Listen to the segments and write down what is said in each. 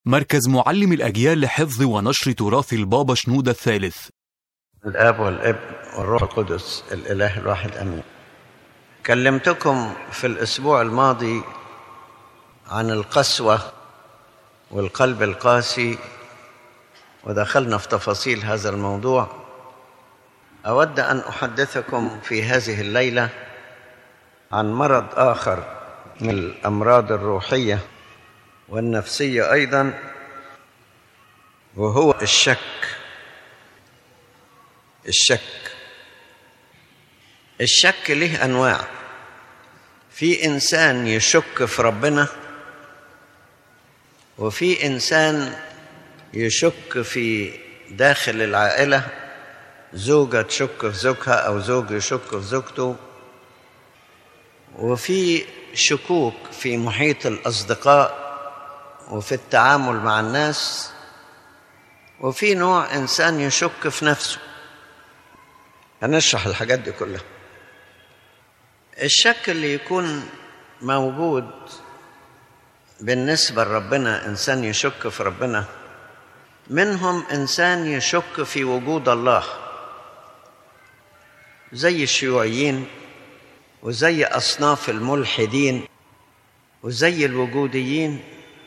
مركز معلم الأجيال لحفظ ونشر تراث البابا شنودة الثالث الاب والابن والروح القدس الاله الواحد امين كلمتكم في الاسبوع الماضي عن القسوه والقلب القاسي ودخلنا في تفاصيل هذا الموضوع اود ان احدثكم في هذه الليله عن مرض اخر من الامراض الروحيه والنفسيه ايضا وهو الشك الشك الشك له انواع في انسان يشك في ربنا وفي انسان يشك في داخل العائله زوجه تشك في زوجها او زوج يشك في زوجته وفي شكوك في محيط الاصدقاء وفي التعامل مع الناس وفي نوع انسان يشك في نفسه هنشرح الحاجات دي كلها الشك اللي يكون موجود بالنسبة لربنا إنسان يشك في ربنا منهم إنسان يشك في وجود الله زي الشيوعيين وزي أصناف الملحدين وزي الوجوديين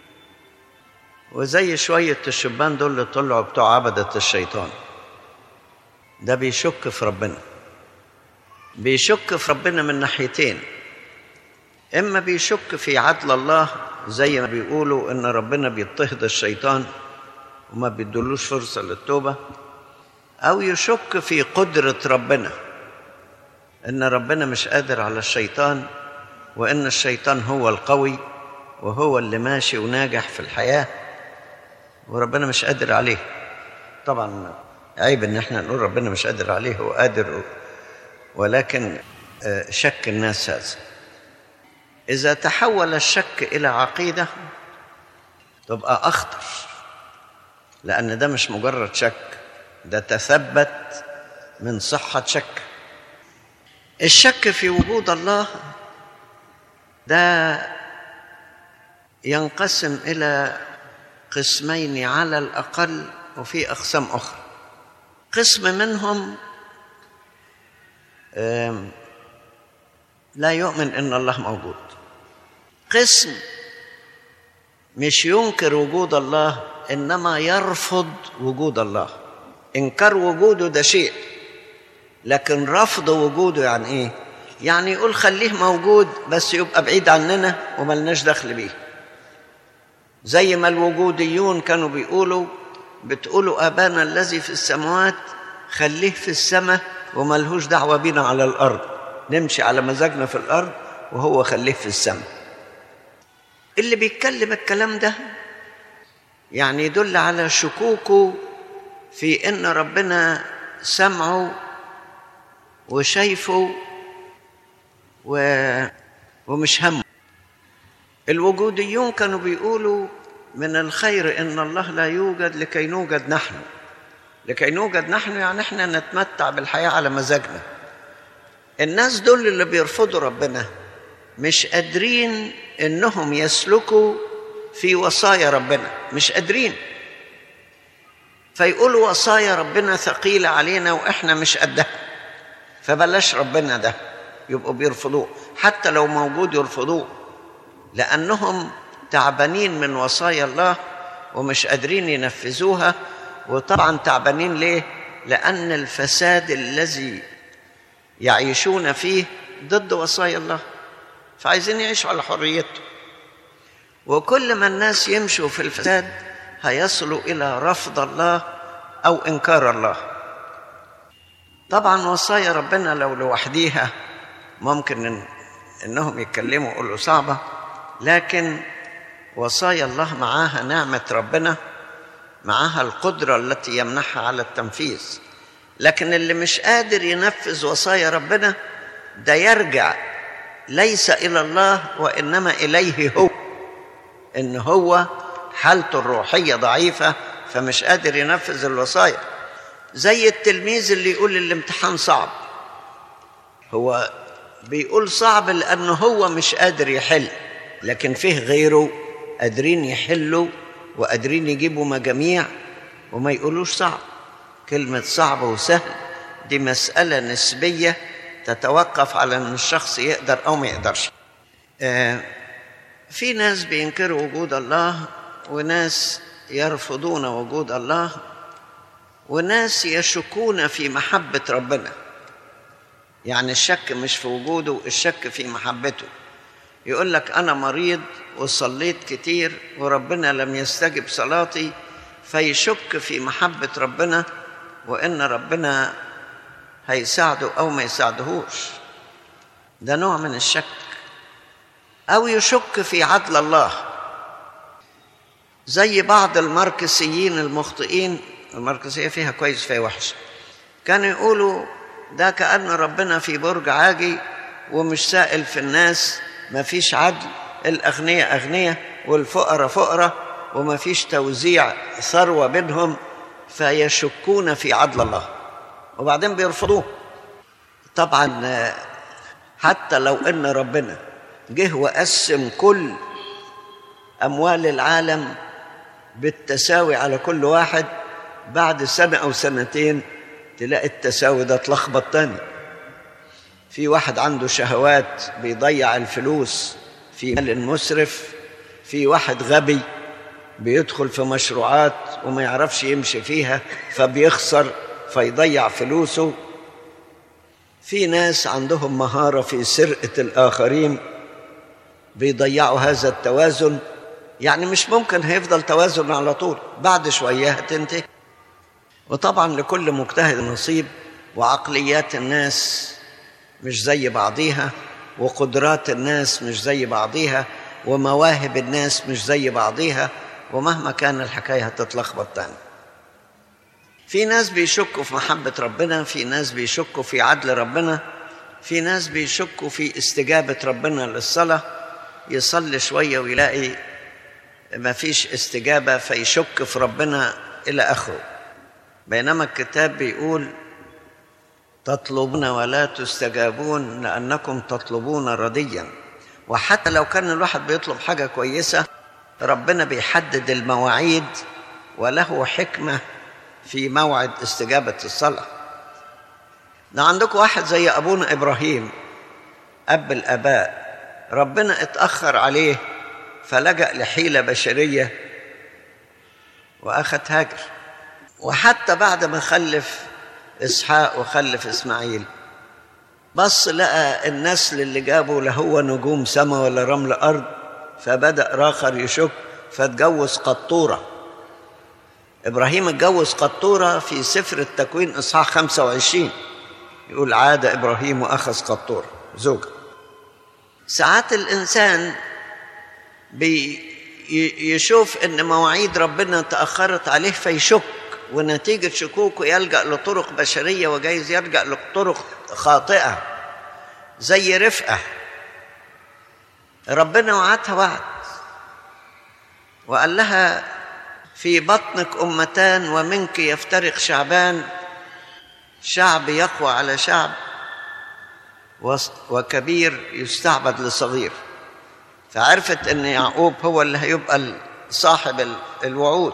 وزي شوية الشبان دول اللي طلعوا بتوع عبدة الشيطان ده بيشك في ربنا بيشك في ربنا من ناحيتين اما بيشك في عدل الله زي ما بيقولوا ان ربنا بيضطهد الشيطان وما بيدلوش فرصه للتوبه او يشك في قدره ربنا ان ربنا مش قادر على الشيطان وان الشيطان هو القوي وهو اللي ماشي وناجح في الحياه وربنا مش قادر عليه طبعا عيب ان احنا نقول ربنا مش قادر عليه هو قادر ولكن شك الناس هذا اذا تحول الشك الى عقيده تبقى اخطر لان ده مش مجرد شك ده تثبت من صحه شك الشك في وجود الله ده ينقسم الى قسمين على الاقل وفي اقسام اخرى قسم منهم لا يؤمن ان الله موجود قسم مش ينكر وجود الله انما يرفض وجود الله انكار وجوده ده شيء لكن رفض وجوده يعني ايه يعني يقول خليه موجود بس يبقى بعيد عننا وملناش دخل بيه زي ما الوجوديون كانوا بيقولوا بتقولوا ابانا الذي في السماوات خليه في السماء وملهوش دعوه بينا على الارض نمشي على مزاجنا في الارض وهو خليه في السماء اللي بيتكلم الكلام ده يعني يدل على شكوكه في ان ربنا سمعه وشايفه و... ومش همه الوجوديون كانوا بيقولوا من الخير ان الله لا يوجد لكي نوجد نحن لكي نوجد نحن يعني احنا نتمتع بالحياه على مزاجنا الناس دول اللي بيرفضوا ربنا مش قادرين انهم يسلكوا في وصايا ربنا مش قادرين فيقولوا وصايا ربنا ثقيله علينا واحنا مش قدها فبلاش ربنا ده يبقوا بيرفضوه حتى لو موجود يرفضوه لانهم تعبانين من وصايا الله ومش قادرين ينفذوها وطبعا تعبانين ليه لان الفساد الذي يعيشون فيه ضد وصايا الله فعايزين يعيشوا على حريته وكل ما الناس يمشوا في الفساد هيصلوا الى رفض الله او انكار الله طبعا وصايا ربنا لو لوحديها ممكن إن انهم يتكلموا يقولوا صعبه لكن وصايا الله معاها نعمه ربنا معاها القدره التي يمنحها على التنفيذ لكن اللي مش قادر ينفذ وصايا ربنا ده يرجع ليس الى الله وانما اليه هو ان هو حالته الروحيه ضعيفه فمش قادر ينفذ الوصايا زي التلميذ اللي يقول الامتحان صعب هو بيقول صعب لانه هو مش قادر يحل لكن فيه غيره قادرين يحلوا وقادرين يجيبوا مجاميع وما يقولوش صعب كلمة صعب وسهل دي مسألة نسبية تتوقف على أن الشخص يقدر أو ما يقدرش آه في ناس بينكروا وجود الله وناس يرفضون وجود الله وناس يشكون في محبة ربنا يعني الشك مش في وجوده الشك في محبته يقول لك أنا مريض وصليت كتير وربنا لم يستجب صلاتي فيشك في محبة ربنا وإن ربنا هيساعده أو ما يساعدهوش ده نوع من الشك أو يشك في عدل الله زي بعض الماركسيين المخطئين الماركسية فيها كويس فيها وحش كانوا يقولوا ده كأن ربنا في برج عاجي ومش سائل في الناس ما فيش عدل الأغنياء أغنياء والفقراء فقراء وما فيش توزيع ثروة بينهم فيشكون في عدل الله وبعدين بيرفضوه طبعا حتى لو ان ربنا جه وقسم كل اموال العالم بالتساوي على كل واحد بعد سنه او سنتين تلاقي التساوي ده اتلخبط تاني في واحد عنده شهوات بيضيع الفلوس في مال مسرف في واحد غبي بيدخل في مشروعات وما يعرفش يمشي فيها فبيخسر فيضيع فلوسه في ناس عندهم مهارة في سرقة الآخرين بيضيعوا هذا التوازن يعني مش ممكن هيفضل توازن على طول بعد شوية هتنتهي وطبعا لكل مجتهد نصيب وعقليات الناس مش زي بعضيها وقدرات الناس مش زي بعضيها ومواهب الناس مش زي بعضيها ومهما كان الحكاية هتتلخبط تاني في ناس بيشكوا في محبة ربنا في ناس بيشكوا في عدل ربنا في ناس بيشكوا في استجابة ربنا للصلاة يصلي شوية ويلاقي ما فيش استجابة فيشك في ربنا إلى آخره بينما الكتاب بيقول تطلبون ولا تستجابون لأنكم تطلبون رديا وحتى لو كان الواحد بيطلب حاجة كويسة ربنا بيحدد المواعيد وله حكمة في موعد استجابة الصلاة ده عندكم واحد زي أبونا إبراهيم أب الآباء ربنا اتأخر عليه فلجأ لحيلة بشرية وأخذ هاجر وحتى بعد ما خلف إسحاق وخلف إسماعيل بص لقى النسل اللي جابه لا هو نجوم سما ولا رمل أرض فبدأ راخر يشك فاتجوز قطورة إبراهيم اتجوز قطورة في سفر التكوين إصحاح 25 يقول عاد إبراهيم وأخذ قطورة زوجة ساعات الإنسان بيشوف إن مواعيد ربنا تأخرت عليه فيشك ونتيجة شكوكه يلجأ لطرق بشرية وجايز يلجأ لطرق خاطئة زي رفقة ربنا وعدها وعد وقال لها في بطنك أمتان ومنك يفترق شعبان شعب يقوى على شعب وكبير يستعبد لصغير فعرفت ان يعقوب هو اللي هيبقى صاحب الوعود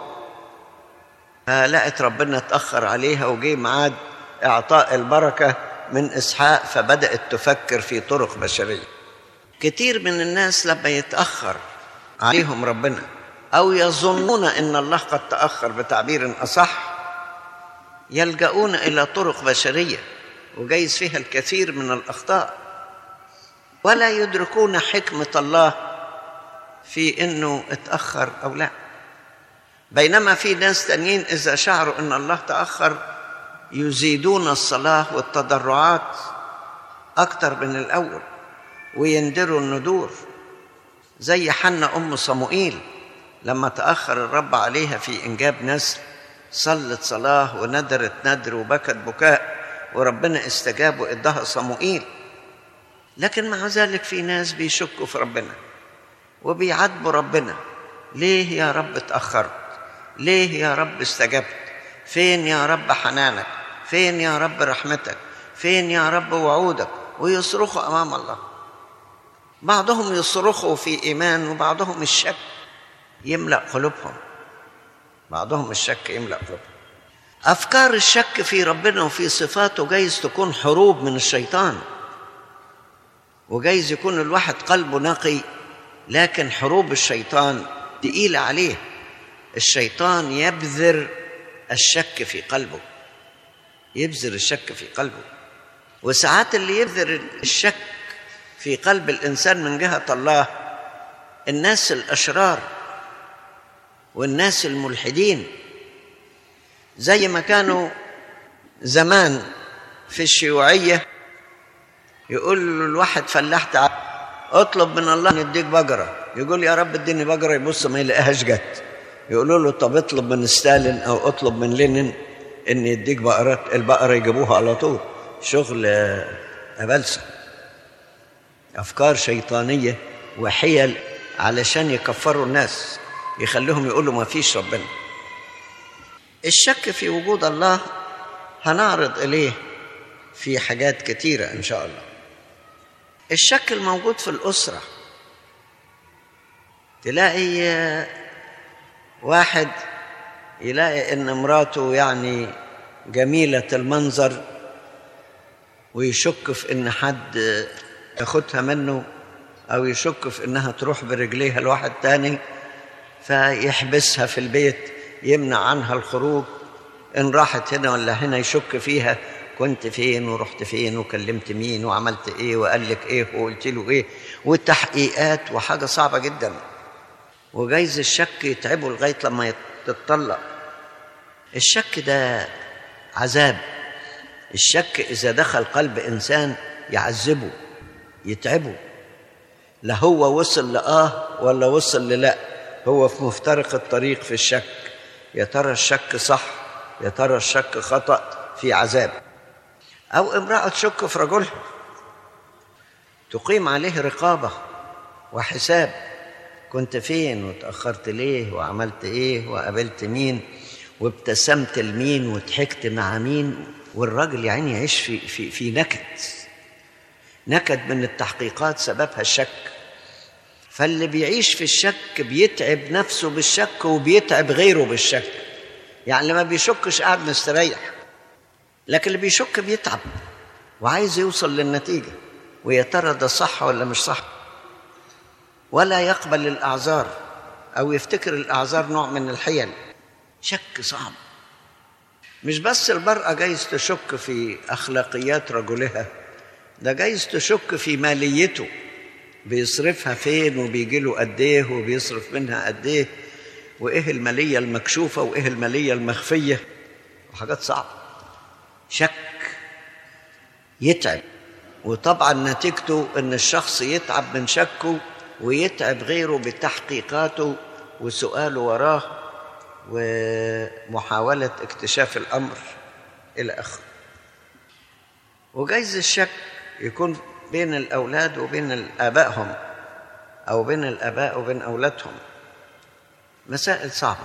فلقت ربنا اتأخر عليها وجي ميعاد إعطاء البركة من إسحاق فبدأت تفكر في طرق بشرية كتير من الناس لما يتأخر عليهم ربنا أو يظنون أن الله قد تأخر بتعبير أصح يلجؤون إلى طرق بشرية وجايز فيها الكثير من الأخطاء ولا يدركون حكمة الله في أنه اتأخر أو لا بينما في ناس تانيين إذا شعروا أن الله تأخر يزيدون الصلاة والتضرعات أكثر من الأول ويندروا الندور زي حنا أم صموئيل لما تأخر الرب عليها في إنجاب نسل صلت صلاة وندرت ندر وبكت بكاء وربنا استجاب وإدها صموئيل لكن مع ذلك في ناس بيشكوا في ربنا وبيعاتبوا ربنا ليه يا رب اتأخرت ليه يا رب استجبت فين يا رب حنانك فين يا رب رحمتك فين يا رب وعودك ويصرخوا أمام الله بعضهم يصرخوا في إيمان وبعضهم الشك يملأ قلوبهم بعضهم الشك يملأ قلوبهم أفكار الشك في ربنا وفي صفاته جايز تكون حروب من الشيطان وجايز يكون الواحد قلبه نقي لكن حروب الشيطان تقيلة عليه الشيطان يبذر الشك في قلبه يبذر الشك في قلبه وساعات اللي يبذر الشك في قلب الإنسان من جهة الله الناس الأشرار والناس الملحدين زي ما كانوا زمان في الشيوعية يقول له الواحد فلاح تعال اطلب من الله نديك بقرة يقول يا رب اديني بقرة يبص ما يلاقيهاش جت يقولوا له طب اطلب من ستالين او اطلب من لينين ان يديك بقرات البقرة يجيبوها على طول شغل أبلسة أفكار شيطانية وحيل علشان يكفروا الناس يخليهم يقولوا ما فيش ربنا الشك في وجود الله هنعرض إليه في حاجات كتيرة إن شاء الله الشك الموجود في الأسرة تلاقي واحد يلاقي إن مراته يعني جميلة المنظر ويشك في إن حد ياخدها منه أو يشك في إنها تروح برجليها لواحد تاني فيحبسها في البيت يمنع عنها الخروج إن راحت هنا ولا هنا يشك فيها كنت فين ورحت فين وكلمت مين وعملت إيه وقال لك إيه وقلت له إيه والتحقيقات وحاجة صعبة جدا وجايز الشك يتعبه لغاية لما تتطلق الشك ده عذاب الشك إذا دخل قلب إنسان يعذبه يتعبه لا هو وصل لآه ولا وصل للا هو في مفترق الطريق في الشك يا ترى الشك صح يا ترى الشك خطأ في عذاب أو امرأة تشك في رجلها تقيم عليه رقابة وحساب كنت فين وتأخرت ليه وعملت ايه وقابلت مين وابتسمت لمين وضحكت مع مين والراجل يعني يعيش في في في نكد نكد من التحقيقات سببها الشك فاللي بيعيش في الشك بيتعب نفسه بالشك وبيتعب غيره بالشك يعني اللي ما بيشكش قاعد مستريح لكن اللي بيشك بيتعب وعايز يوصل للنتيجة ويا ترى ده صح ولا مش صح ولا يقبل الأعذار أو يفتكر الأعذار نوع من الحيل شك صعب مش بس المرأة جايز تشك في أخلاقيات رجلها ده جايز تشك في ماليته بيصرفها فين وبيجي له قد ايه وبيصرف منها قد ايه وايه الماليه المكشوفه وايه الماليه المخفيه وحاجات صعبه شك يتعب وطبعا نتيجته ان الشخص يتعب من شكه ويتعب غيره بتحقيقاته وسؤاله وراه ومحاوله اكتشاف الامر الى اخره وجايز الشك يكون بين الأولاد وبين آبائهم أو بين الآباء وبين أولادهم مسائل صعبة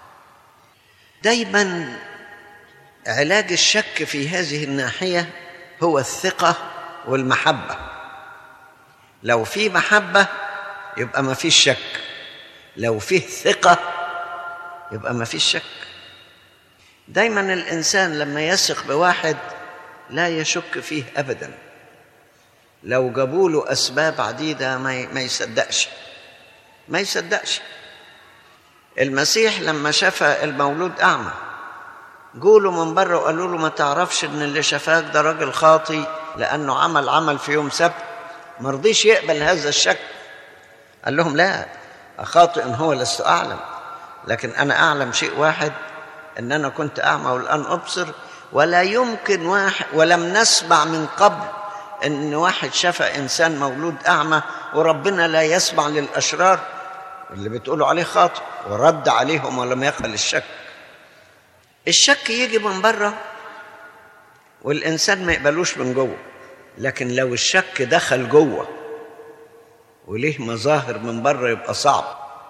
دايما علاج الشك في هذه الناحية هو الثقة والمحبة لو في محبة يبقى ما فيش شك لو فيه ثقة يبقى ما فيش شك دايما الإنسان لما يثق بواحد لا يشك فيه أبداً لو جابوا له اسباب عديده ما ما يصدقش ما يصدقش المسيح لما شفى المولود اعمى جوله من بره وقالوا له ما تعرفش ان اللي شفاك ده راجل خاطي لانه عمل عمل في يوم سبت ما رضيش يقبل هذا الشك قال لهم لا اخاطئ ان هو لست اعلم لكن انا اعلم شيء واحد ان انا كنت اعمى والان ابصر ولا يمكن واحد ولم نسمع من قبل ان واحد شفى انسان مولود اعمى وربنا لا يسمع للاشرار اللي بتقولوا عليه خاطئ ورد عليهم ولم يقبل الشك الشك يجي من بره والانسان ما يقبلوش من جوه لكن لو الشك دخل جوه وليه مظاهر من بره يبقى صعب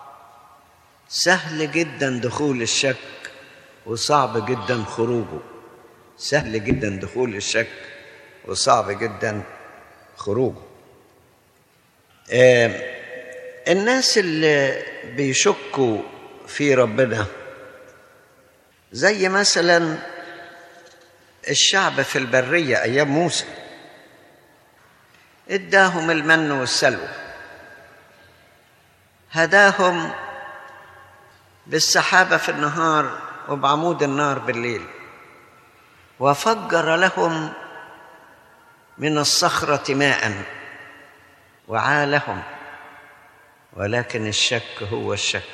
سهل جدا دخول الشك وصعب جدا خروجه سهل جدا دخول الشك وصعب جدا خروجه آه الناس اللي بيشكوا في ربنا زي مثلا الشعب في البرية أيام موسى اداهم المن والسلوى هداهم بالسحابة في النهار وبعمود النار بالليل وفجر لهم من الصخرة ماء وعالهم ولكن الشك هو الشك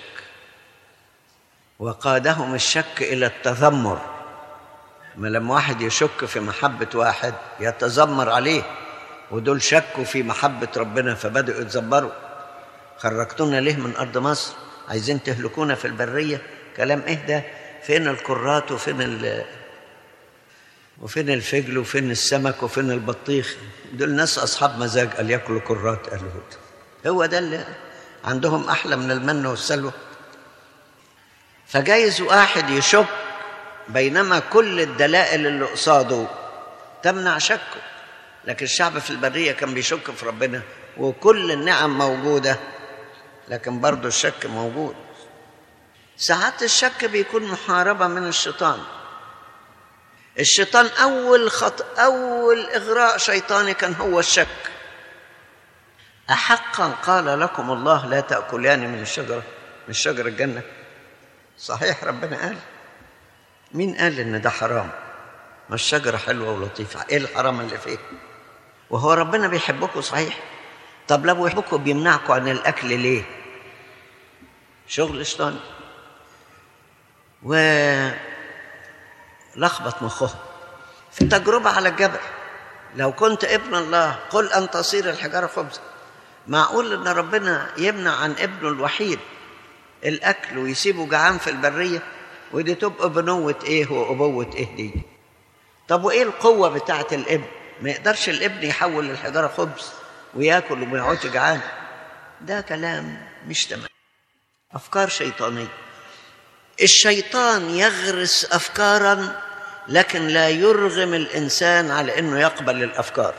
وقادهم الشك إلى التذمر ما لما واحد يشك في محبة واحد يتذمر عليه ودول شكوا في محبة ربنا فبدأوا يتذمروا خرجتونا ليه من أرض مصر عايزين تهلكونا في البرية كلام إيه ده فين الكرات وفين ال وفين الفجل وفين السمك وفين البطيخ دول ناس أصحاب مزاج قال ياكلوا كرات قالوا هو ده اللي عندهم أحلى من المن والسلوى فجايز واحد يشك بينما كل الدلائل اللي قصاده تمنع شكه لكن الشعب في البرية كان بيشك في ربنا وكل النعم موجودة لكن برضه الشك موجود ساعات الشك بيكون محاربة من الشيطان الشيطان أول خط أول إغراء شيطاني كان هو الشك أحقا قال لكم الله لا تأكلان من الشجرة من شجر الجنة صحيح ربنا قال مين قال إن ده حرام ما الشجرة حلوة ولطيفة إيه الحرام اللي فيه وهو ربنا بيحبكم صحيح طب لو بيحبكم بيمنعكم عن الأكل ليه شغل شيطاني و لخبط مخه في تجربة على الجبل لو كنت ابن الله قل أن تصير الحجارة خبزا معقول أن ربنا يمنع عن ابنه الوحيد الأكل ويسيبه جعان في البرية ودي تبقى بنوة إيه وأبوة إيه دي طب وإيه القوة بتاعة الابن ما يقدرش الابن يحول الحجارة خبز وياكل وما يقعدش جعان ده كلام مش تمام أفكار شيطانية الشيطان يغرس افكارا لكن لا يرغم الانسان على انه يقبل الافكار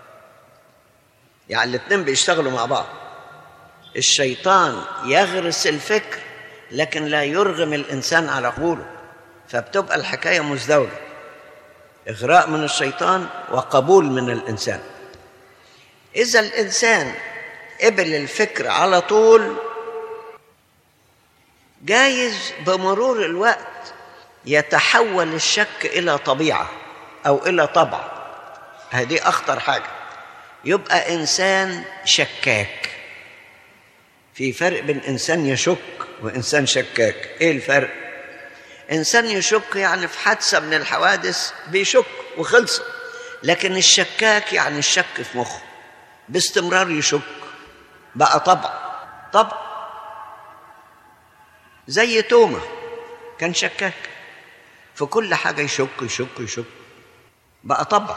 يعني الاثنين بيشتغلوا مع بعض الشيطان يغرس الفكر لكن لا يرغم الانسان على قبوله فبتبقى الحكايه مزدوجه اغراء من الشيطان وقبول من الانسان اذا الانسان قبل الفكر على طول جايز بمرور الوقت يتحول الشك الى طبيعه او الى طبع هذه اخطر حاجه يبقى انسان شكاك في فرق بين انسان يشك وانسان شكاك ايه الفرق انسان يشك يعني في حادثه من الحوادث بيشك وخلص لكن الشكاك يعني الشك في مخه باستمرار يشك بقى طبع طبع زي توما كان شكاك في كل حاجة يشك يشك يشك بقى طبع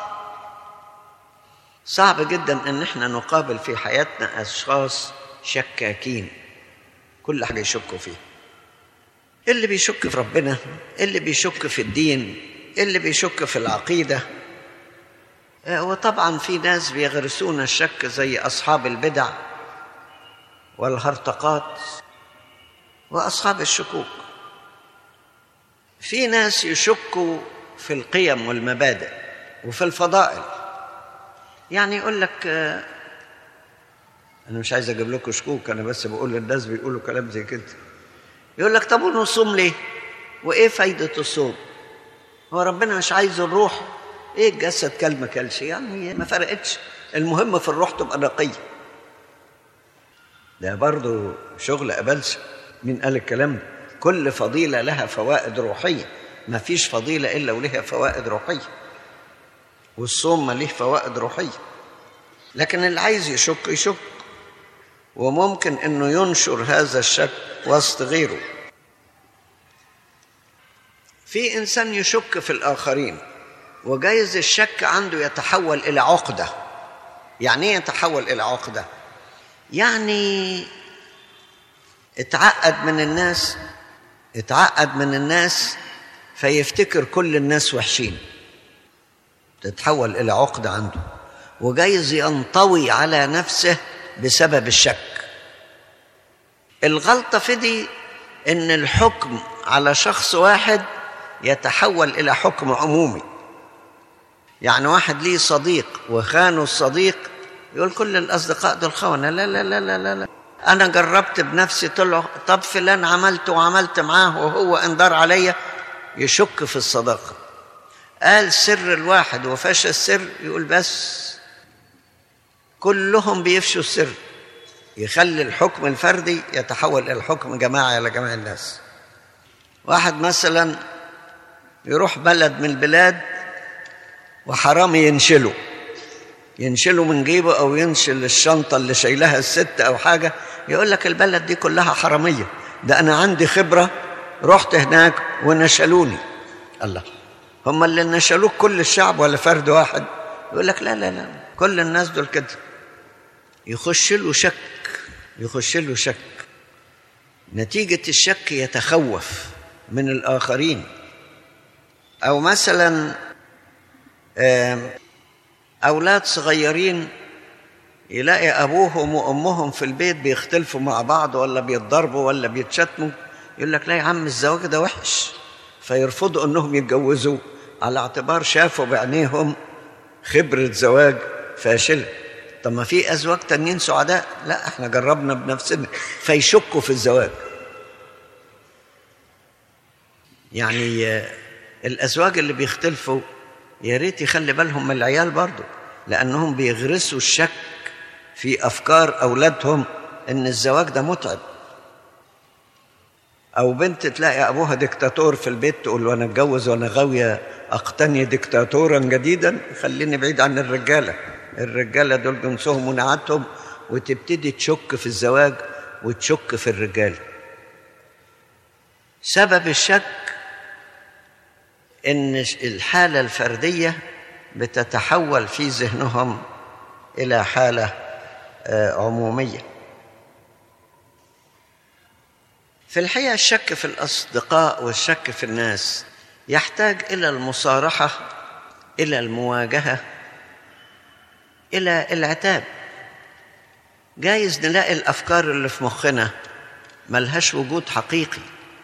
صعب جدا ان احنا نقابل في حياتنا اشخاص شكاكين كل حاجة يشكوا فيها اللي بيشك في ربنا اللي بيشك في الدين اللي بيشك في العقيدة وطبعا في ناس بيغرسون الشك زي أصحاب البدع والهرطقات واصحاب الشكوك في ناس يشكوا في القيم والمبادئ وفي الفضائل يعني يقول لك انا مش عايز اجيب لكم شكوك انا بس بقول للناس بيقولوا كلام زي كده يقول لك طب ونصوم ليه وايه فايده الصوم هو ربنا مش عايز الروح ايه الجسد كل ما كلش يعني ما فرقتش المهم في الروح تبقى نقيه ده برضه شغل أبلسة مين قال الكلام ده كل فضيلة لها فوائد روحية ما فيش فضيلة إلا ولها فوائد روحية والصوم ما ليه فوائد روحية لكن اللي عايز يشك يشك وممكن انه ينشر هذا الشك وسط غيره في انسان يشك في الاخرين وجايز الشك عنده يتحول الى عقده يعني ايه يتحول الى عقده يعني اتعقد من الناس اتعقد من الناس فيفتكر كل الناس وحشين تتحول الى عقده عنده وجايز ينطوي على نفسه بسبب الشك الغلطه في دي ان الحكم على شخص واحد يتحول الى حكم عمومي يعني واحد ليه صديق وخانه الصديق يقول كل الاصدقاء دول خونه لا لا لا لا لا, لا. انا جربت بنفسي طلع طب فلان عملت وعملت معاه وهو انذر عليا يشك في الصداقه قال سر الواحد وفشى السر يقول بس كلهم بيفشوا السر يخلي الحكم الفردي يتحول الى حكم جماعي على جميع الناس واحد مثلا يروح بلد من البلاد وحرامي ينشله ينشله من جيبه او ينشل الشنطه اللي شايلها الست او حاجه يقول لك البلد دي كلها حراميه ده انا عندي خبره رحت هناك ونشلوني الله هم اللي نشلوك كل الشعب ولا فرد واحد يقول لك لا لا لا كل الناس دول كده يخش له شك يخش له شك نتيجة الشك يتخوف من الآخرين أو مثلا أولاد صغيرين يلاقي أبوهم وأمهم في البيت بيختلفوا مع بعض ولا بيتضربوا ولا بيتشتموا يقول لك لا يا عم الزواج ده وحش فيرفضوا أنهم يتجوزوا على اعتبار شافوا بعينيهم خبرة زواج فاشلة طب ما في أزواج تانيين سعداء لا احنا جربنا بنفسنا فيشكوا في الزواج يعني الأزواج اللي بيختلفوا يا ريت يخلي بالهم من العيال برضو لأنهم بيغرسوا الشك في أفكار أولادهم إن الزواج ده متعب أو بنت تلاقي أبوها ديكتاتور في البيت تقول وأنا أتجوز وأنا غاوية أقتني ديكتاتورا جديدا خليني بعيد عن الرجالة الرجالة دول جنسهم ونعتهم وتبتدي تشك في الزواج وتشك في الرجال سبب الشك ان الحاله الفرديه بتتحول في ذهنهم الى حاله عموميه في الحقيقه الشك في الاصدقاء والشك في الناس يحتاج الى المصارحه الى المواجهه الى العتاب جايز نلاقي الافكار اللي في مخنا ملهاش وجود حقيقي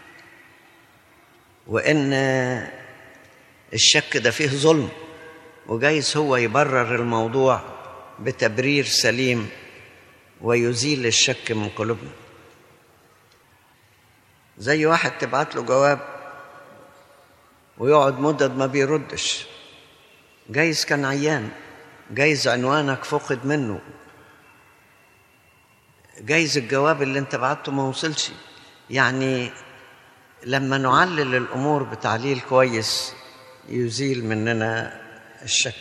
وان الشك ده فيه ظلم وجايز هو يبرر الموضوع بتبرير سليم ويزيل الشك من قلوبنا زي واحد تبعت له جواب ويقعد مدد ما بيردش جايز كان عيان جايز عنوانك فقد منه جايز الجواب اللي انت بعته ما وصلش يعني لما نعلل الامور بتعليل كويس يزيل مننا الشك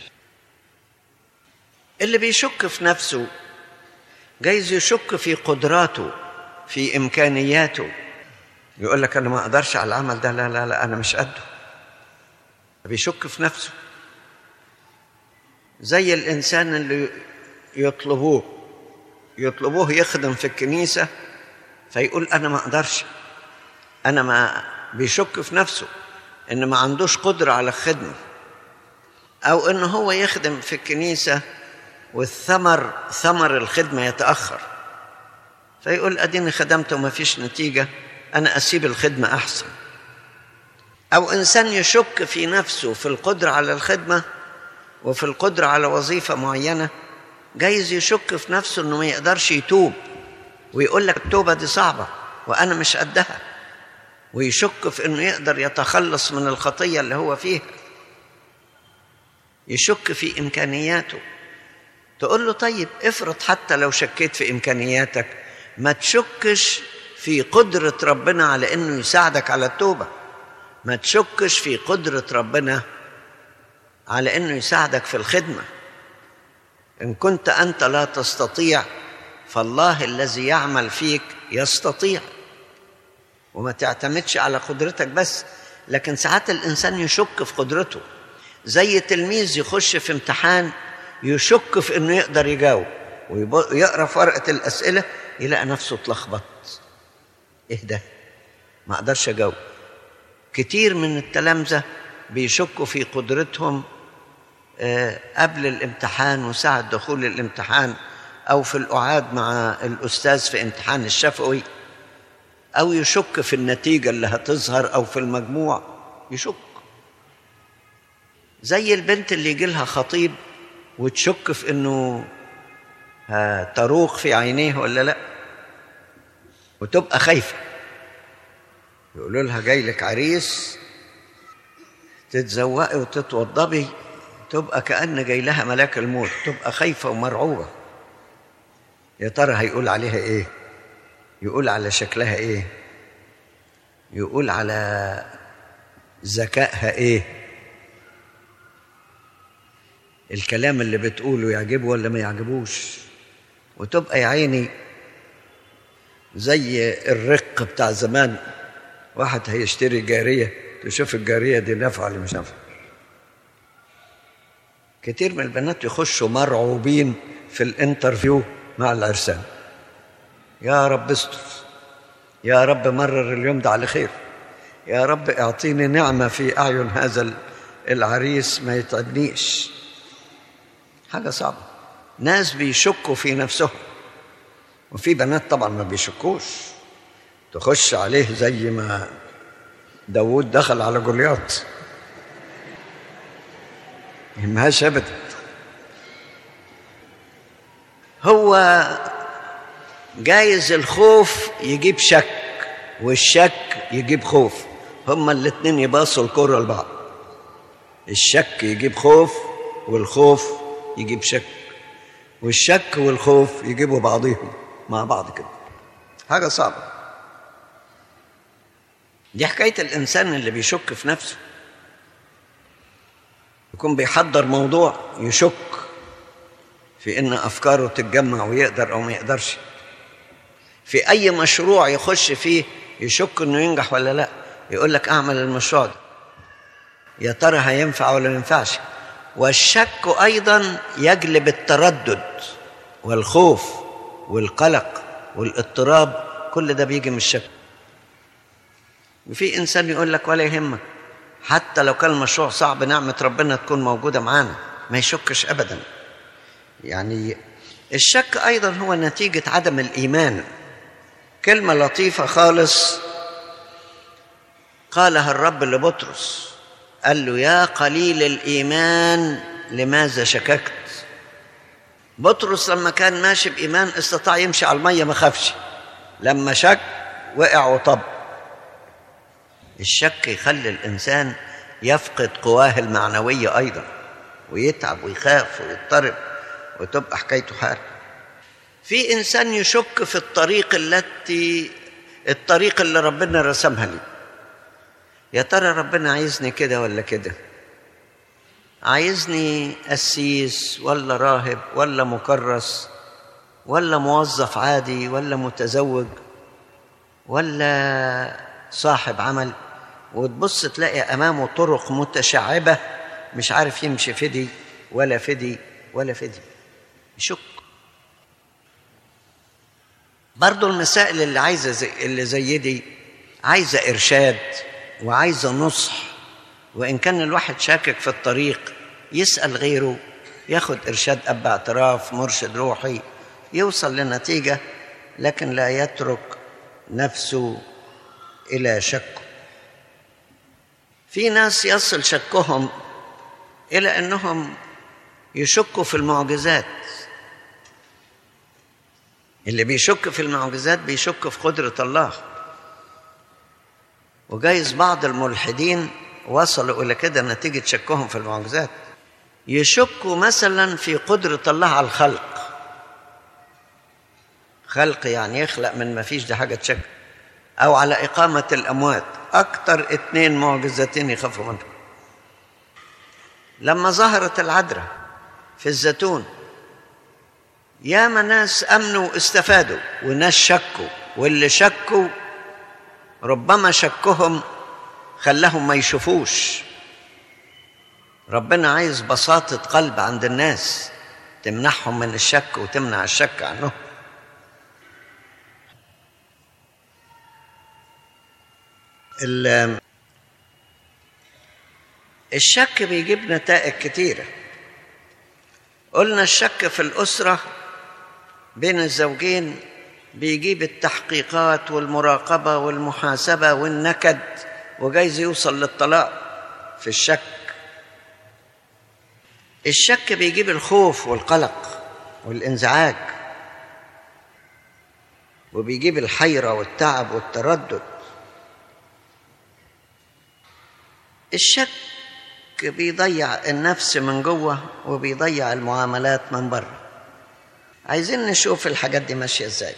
اللي بيشك في نفسه جايز يشك في قدراته في امكانياته يقول لك انا ما اقدرش على العمل ده لا لا لا انا مش قده بيشك في نفسه زي الانسان اللي يطلبوه يطلبوه يخدم في الكنيسه فيقول انا ما اقدرش انا ما بيشك في نفسه ان ما عندوش قدره على الخدمه او ان هو يخدم في الكنيسه والثمر ثمر الخدمه يتاخر فيقول اديني خدمت وما فيش نتيجه انا اسيب الخدمه احسن او انسان يشك في نفسه في القدره على الخدمه وفي القدره على وظيفه معينه جايز يشك في نفسه انه ما يقدرش يتوب ويقول لك التوبه دي صعبه وانا مش قدها ويشك في انه يقدر يتخلص من الخطيه اللي هو فيها يشك في امكانياته تقول له طيب افرض حتى لو شكيت في امكانياتك ما تشكش في قدره ربنا على انه يساعدك على التوبه ما تشكش في قدره ربنا على انه يساعدك في الخدمه ان كنت انت لا تستطيع فالله الذي يعمل فيك يستطيع وما تعتمدش على قدرتك بس لكن ساعات الانسان يشك في قدرته زي تلميذ يخش في امتحان يشك في انه يقدر يجاوب ويقرا في ورقه الاسئله يلاقي نفسه اتلخبط ايه ده ما اقدرش اجاوب كتير من التلامذه بيشكوا في قدرتهم قبل الامتحان وساعة دخول الامتحان أو في الأعاد مع الأستاذ في امتحان الشفوي أو يشك في النتيجة اللي هتظهر أو في المجموع يشك زي البنت اللي يجي لها خطيب وتشك في انه تروق في عينيه ولا لا وتبقى خايفه يقولوا لها جاي لك عريس تتزوقي وتتوضبي تبقى كأن جاي لها ملاك الموت تبقى خايفة ومرعوبة يا ترى هيقول عليها ايه يقول على شكلها ايه يقول على ذكائها ايه الكلام اللي بتقوله يعجبه ولا ما يعجبوش وتبقى يا عيني زي الرق بتاع زمان واحد هيشتري جارية تشوف الجارية دي نافعة ولا مش نافعة كتير من البنات يخشوا مرعوبين في الانترفيو مع العرسان يا رب استر يا رب مرر اليوم ده على خير يا رب اعطيني نعمة في أعين هذا العريس ما يتعبنيش حاجة صعبة ناس بيشكوا في نفسهم وفي بنات طبعا ما بيشكوش تخش عليه زي ما داود دخل على جولياط يهمهاش ابدا هو جايز الخوف يجيب شك والشك يجيب خوف هما الاتنين يباصوا الكرة لبعض الشك يجيب خوف والخوف يجيب شك والشك والخوف يجيبوا بعضهم مع بعض كده حاجة صعبة دي حكاية الإنسان اللي بيشك في نفسه يكون بيحضر موضوع يشك في ان افكاره تتجمع ويقدر او ما يقدرش في اي مشروع يخش فيه يشك انه ينجح ولا لا يقول لك اعمل المشروع ده يا ترى هينفع ولا ما ينفعش والشك ايضا يجلب التردد والخوف والقلق والاضطراب كل ده بيجي من الشك وفي انسان يقول لك ولا يهمك حتى لو كان المشروع صعب نعمة ربنا تكون موجودة معانا ما يشكش أبدا يعني الشك أيضا هو نتيجة عدم الإيمان كلمة لطيفة خالص قالها الرب لبطرس قال له يا قليل الإيمان لماذا شككت بطرس لما كان ماشي بإيمان استطاع يمشي على المية ما خافش لما شك وقع وطب الشك يخلي الإنسان يفقد قواه المعنوية أيضا ويتعب ويخاف ويضطرب وتبقى حكايته حال في إنسان يشك في الطريق التي الطريق اللي ربنا رسمها لي يا ترى ربنا عايزني كده ولا كده عايزني قسيس ولا راهب ولا مكرس ولا موظف عادي ولا متزوج ولا صاحب عمل وتبص تلاقي امامه طرق متشعبه مش عارف يمشي في دي ولا في دي ولا في دي يشك برضه المسائل اللي عايزه زي اللي زي دي عايزه ارشاد وعايزه نصح وان كان الواحد شاكك في الطريق يسال غيره ياخد ارشاد اب اعتراف مرشد روحي يوصل لنتيجه لكن لا يترك نفسه الى شكه في ناس يصل شكهم الى انهم يشكوا في المعجزات اللي بيشك في المعجزات بيشك في قدره الله وجايز بعض الملحدين وصلوا الى كده نتيجه شكهم في المعجزات يشكوا مثلا في قدره الله على الخلق خلق يعني يخلق من ما فيش ده حاجه تشك او على اقامه الاموات اكتر اتنين معجزتين يخافوا منهم لما ظهرت العذراء في الزيتون ياما ناس امنوا استفادوا وناس شكوا واللي شكوا ربما شكهم خلاهم ما يشوفوش ربنا عايز بساطة قلب عند الناس تمنحهم من الشك وتمنع الشك عنهم الشك بيجيب نتائج كتيرة قلنا الشك في الأسرة بين الزوجين بيجيب التحقيقات والمراقبة والمحاسبة والنكد وجايز يوصل للطلاق في الشك الشك بيجيب الخوف والقلق والانزعاج وبيجيب الحيرة والتعب والتردد الشك بيضيع النفس من جوه وبيضيع المعاملات من بره عايزين نشوف الحاجات دي ماشية ازاي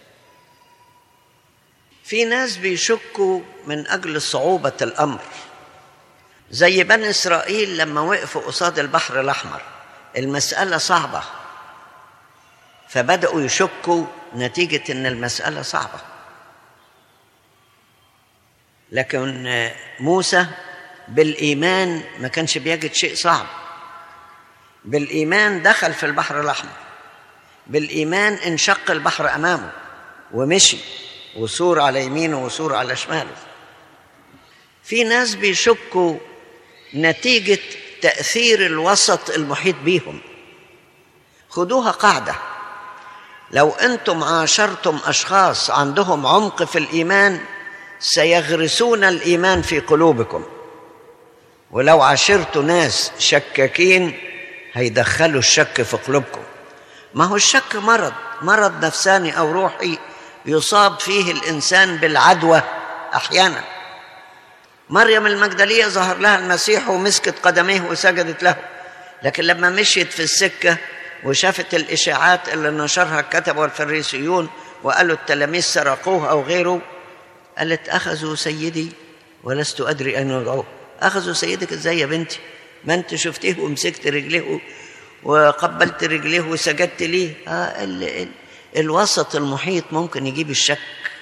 في ناس بيشكوا من أجل صعوبة الأمر زي بني إسرائيل لما وقفوا قصاد البحر الأحمر المسألة صعبة فبدأوا يشكوا نتيجة إن المسألة صعبة لكن موسى بالإيمان ما كانش بيجد شيء صعب بالإيمان دخل في البحر الأحمر بالإيمان انشق البحر أمامه ومشي وسور على يمينه وسور على شماله في ناس بيشكوا نتيجة تأثير الوسط المحيط بيهم خدوها قاعدة لو أنتم عاشرتم أشخاص عندهم عمق في الإيمان سيغرسون الإيمان في قلوبكم ولو عاشرتوا ناس شكاكين هيدخلوا الشك في قلوبكم ما هو الشك مرض مرض نفساني أو روحي يصاب فيه الإنسان بالعدوى أحيانا مريم المجدلية ظهر لها المسيح ومسكت قدميه وسجدت له لكن لما مشيت في السكة وشافت الإشاعات اللي نشرها الكتب والفريسيون وقالوا التلاميذ سرقوه أو غيره قالت أخذوا سيدي ولست أدري أين يضعوه أخذوا سيدك إزاي يا بنتي ما أنت شفتيه ومسكت رجليه وقبلت رجليه وسجدت ليه آه ال ال الوسط المحيط ممكن يجيب الشك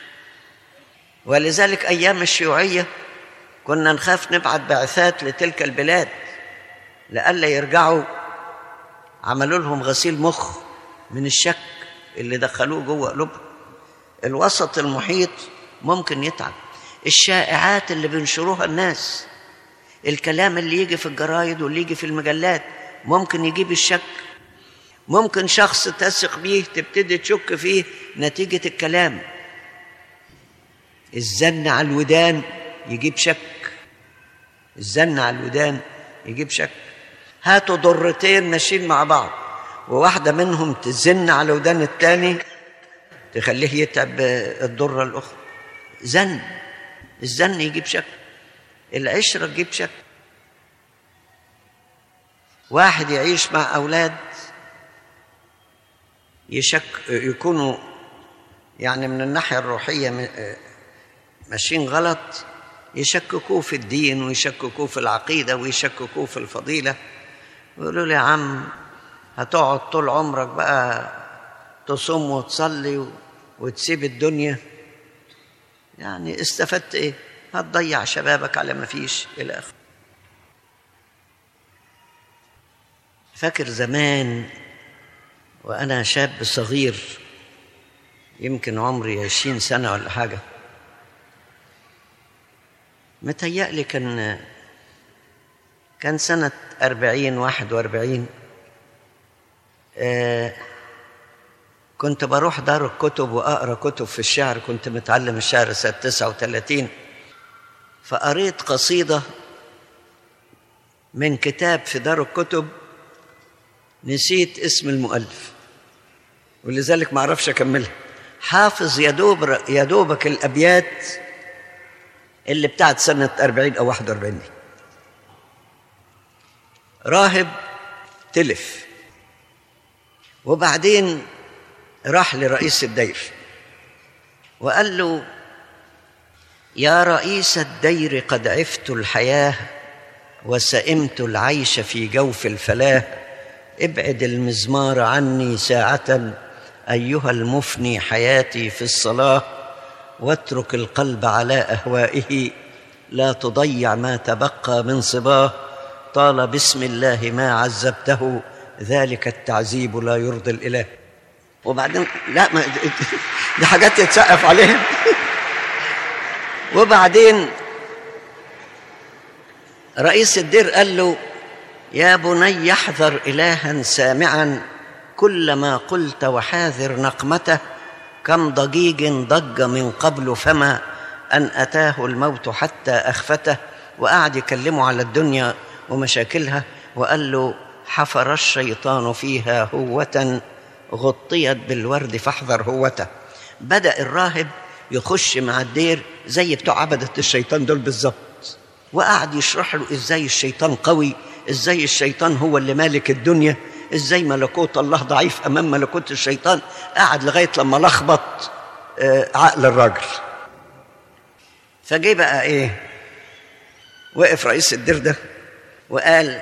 ولذلك أيام الشيوعية كنا نخاف نبعت بعثات لتلك البلاد لئلا يرجعوا عملوا لهم غسيل مخ من الشك اللي دخلوه جوه قلوبهم الوسط المحيط ممكن يتعب الشائعات اللي بينشروها الناس الكلام اللي يجي في الجرايد واللي يجي في المجلات ممكن يجيب الشك ممكن شخص تثق بيه تبتدي تشك فيه نتيجة الكلام الزن على الودان يجيب شك الزن على الودان يجيب شك هاتوا ضرتين ماشيين مع بعض وواحدة منهم تزن على ودان التاني تخليه يتعب الضرة الأخرى زن الزن يجيب شك العشرة تجيب شك واحد يعيش مع أولاد يشك يكونوا يعني من الناحية الروحية ماشيين غلط يشككوه في الدين ويشككوه في العقيدة ويشككوه في الفضيلة ويقولوا له يا عم هتقعد طول عمرك بقى تصوم وتصلي وتسيب الدنيا يعني استفدت ايه هتضيع شبابك على ما فيش الى اخره فاكر زمان وانا شاب صغير يمكن عمري عشرين سنه ولا حاجه متهيألي كان كان سنة أربعين واحد وأربعين آه كنت بروح دار الكتب وأقرأ كتب في الشعر كنت متعلم الشعر سنة تسعة وثلاثين فقريت قصيدة من كتاب في دار الكتب نسيت اسم المؤلف ولذلك ما أعرفش أكملها حافظ يدوب يدوبك الأبيات اللي بتاعت سنة 40 أو 41 دي راهب تلف وبعدين راح لرئيس الدير وقال له يا رئيس الدير قد عفت الحياة وسئمت العيش في جوف الفلاة ابعد المزمار عني ساعة أيها المفني حياتي في الصلاة واترك القلب على اهوائه لا تضيع ما تبقى من صباه طال بسم الله ما عذبته ذلك التعذيب لا يرضي الاله وبعدين لا ما دي حاجات يتسقف عليها وبعدين رئيس الدير قال له يا بني احذر الها سامعا كلما قلت وحاذر نقمته كم ضجيج ضج من قبل فما أن أتاه الموت حتى أخفته وقعد يكلمه على الدنيا ومشاكلها وقال له حفر الشيطان فيها هوة غطيت بالورد فاحذر هوته بدأ الراهب يخش مع الدير زي بتوع عبدة الشيطان دول بالظبط وقعد يشرح له ازاي الشيطان قوي ازاي الشيطان هو اللي مالك الدنيا ازاي ملكوت الله ضعيف امام ملكوت الشيطان قعد لغايه لما لخبط آه، عقل الراجل فجه بقى ايه وقف رئيس الدير ده وقال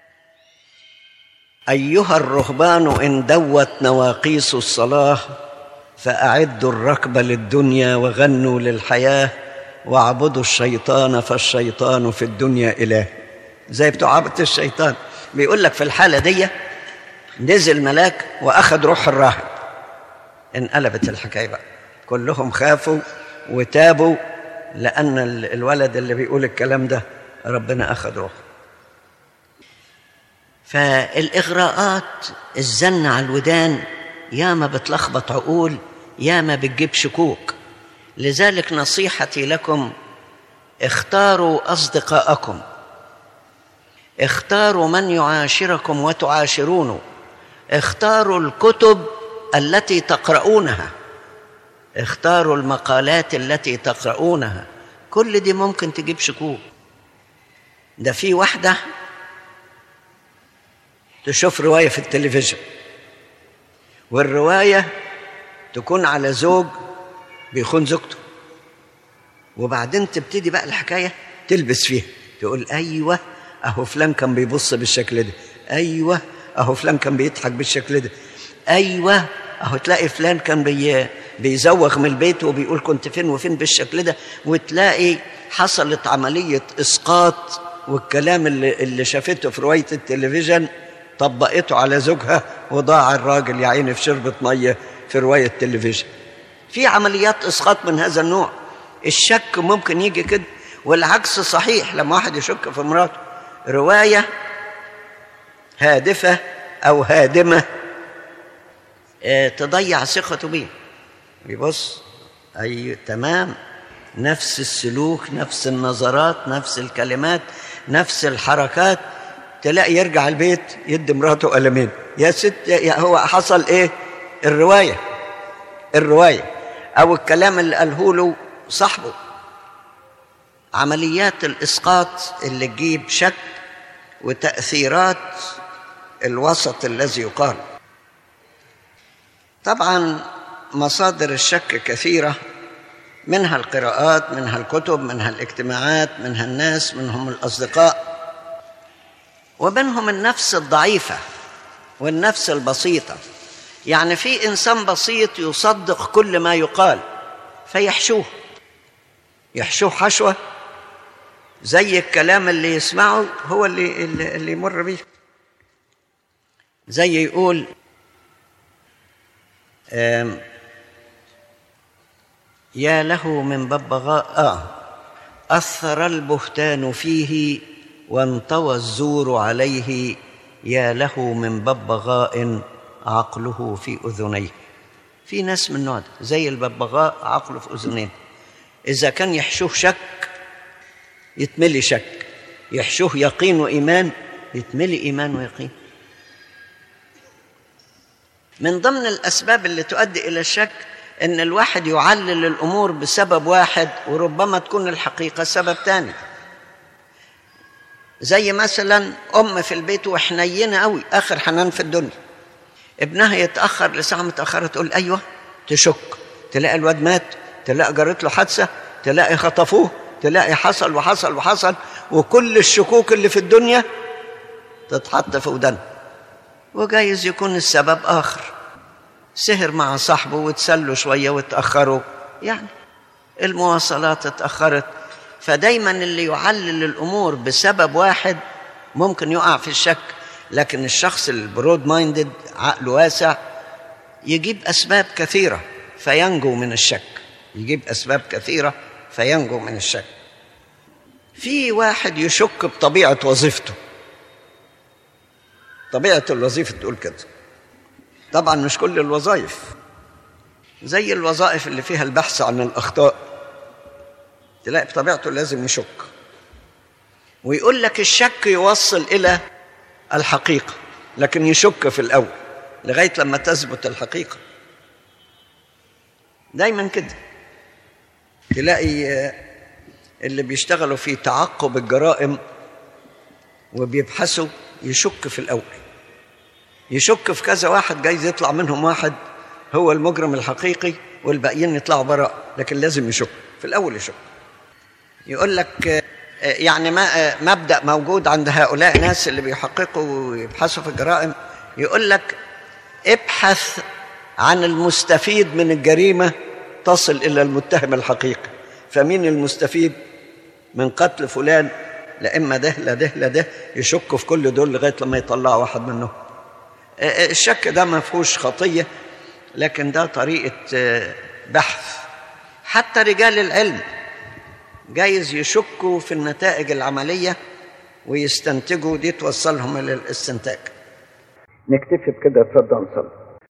ايها الرهبان ان دوت نواقيس الصلاه فاعدوا الركب للدنيا وغنوا للحياه واعبدوا الشيطان فالشيطان في الدنيا اله زي بتوع عبد الشيطان بيقول لك في الحاله دي نزل ملاك واخذ روح الراهب انقلبت الحكايه بقى كلهم خافوا وتابوا لان ال- الولد اللي بيقول الكلام ده ربنا اخذ روحه فالاغراءات الزن على الودان ياما بتلخبط عقول ياما بتجيب شكوك لذلك نصيحتي لكم اختاروا اصدقاءكم اختاروا من يعاشركم وتعاشرونه اختاروا الكتب التي تقرؤونها اختاروا المقالات التي تقرؤونها كل دي ممكن تجيب شكوك ده في واحدة تشوف رواية في التلفزيون والرواية تكون على زوج بيخون زوجته وبعدين تبتدي بقى الحكاية تلبس فيها تقول أيوة أهو فلان كان بيبص بالشكل ده أيوة أهو فلان كان بيضحك بالشكل ده أيوة أهو تلاقي فلان كان بي بيزوغ من البيت وبيقول كنت فين وفين بالشكل ده وتلاقي حصلت عملية إسقاط والكلام اللي, اللي شافته في رواية التلفزيون طبقته على زوجها وضاع الراجل يا عيني في شربة مية في رواية التلفزيون في عمليات إسقاط من هذا النوع الشك ممكن يجي كده والعكس صحيح لما واحد يشك في مراته رواية هادفة أو هادمة آه، تضيع ثقته بيه بيبص أي تمام نفس السلوك نفس النظرات نفس الكلمات نفس الحركات تلاقي يرجع البيت يدي مراته قلمين يا ست يا هو حصل ايه الروايه الروايه او الكلام اللي قاله له صاحبه عمليات الاسقاط اللي تجيب شك وتاثيرات الوسط الذي يقال طبعا مصادر الشك كثيره منها القراءات منها الكتب منها الاجتماعات منها الناس منهم الاصدقاء ومنهم النفس الضعيفه والنفس البسيطه يعني في انسان بسيط يصدق كل ما يقال فيحشوه يحشوه حشوه زي الكلام اللي يسمعه هو اللي اللي, اللي يمر بيه زي يقول آم، يا له من ببغاء آه أثر البهتان فيه وانطوى الزور عليه يا له من ببغاء عقله في أذنيه في ناس من النوع ده زي الببغاء عقله في أذنين إذا كان يحشوه شك يتملي شك يحشوه يقين وإيمان يتملي إيمان ويقين من ضمن الأسباب اللي تؤدي إلى الشك ان الواحد يعلل الامور بسبب واحد وربما تكون الحقيقه سبب تاني زي مثلا ام في البيت وحنينه قوي اخر حنان في الدنيا ابنها يتاخر لساعه متاخره تقول ايوه تشك تلاقي الواد مات تلاقي جرت له حادثه تلاقي خطفوه تلاقي حصل وحصل وحصل وكل الشكوك اللي في الدنيا تتحط في ودنها وجايز يكون السبب اخر سهر مع صاحبه وتسلوا شوية وتأخروا يعني المواصلات اتأخرت فدايما اللي يعلل الأمور بسبب واحد ممكن يقع في الشك لكن الشخص البرود مايندد عقله واسع يجيب أسباب كثيرة فينجو من الشك يجيب أسباب كثيرة فينجو من الشك في واحد يشك بطبيعة وظيفته طبيعة الوظيفة تقول كده طبعا مش كل الوظائف زي الوظائف اللي فيها البحث عن الأخطاء تلاقي بطبيعته لازم يشك ويقول لك الشك يوصل الى الحقيقه لكن يشك في الاول لغايه لما تثبت الحقيقه دايما كده تلاقي اللي بيشتغلوا في تعقب الجرائم وبيبحثوا يشك في الاول يشك في كذا واحد جايز يطلع منهم واحد هو المجرم الحقيقي والباقيين يطلعوا براء لكن لازم يشك في الاول يشك يقول لك يعني ما مبدا موجود عند هؤلاء الناس اللي بيحققوا ويبحثوا في الجرائم يقول لك ابحث عن المستفيد من الجريمه تصل الى المتهم الحقيقي فمين المستفيد من قتل فلان لا اما ده لا ده لا ده يشكوا في كل دول لغايه لما يطلعوا واحد منهم الشك ده ما فيهوش خطيه لكن ده طريقه بحث حتى رجال العلم جايز يشكوا في النتائج العمليه ويستنتجوا دي توصلهم الى الاستنتاج نكتفي بكده اتفضل صلي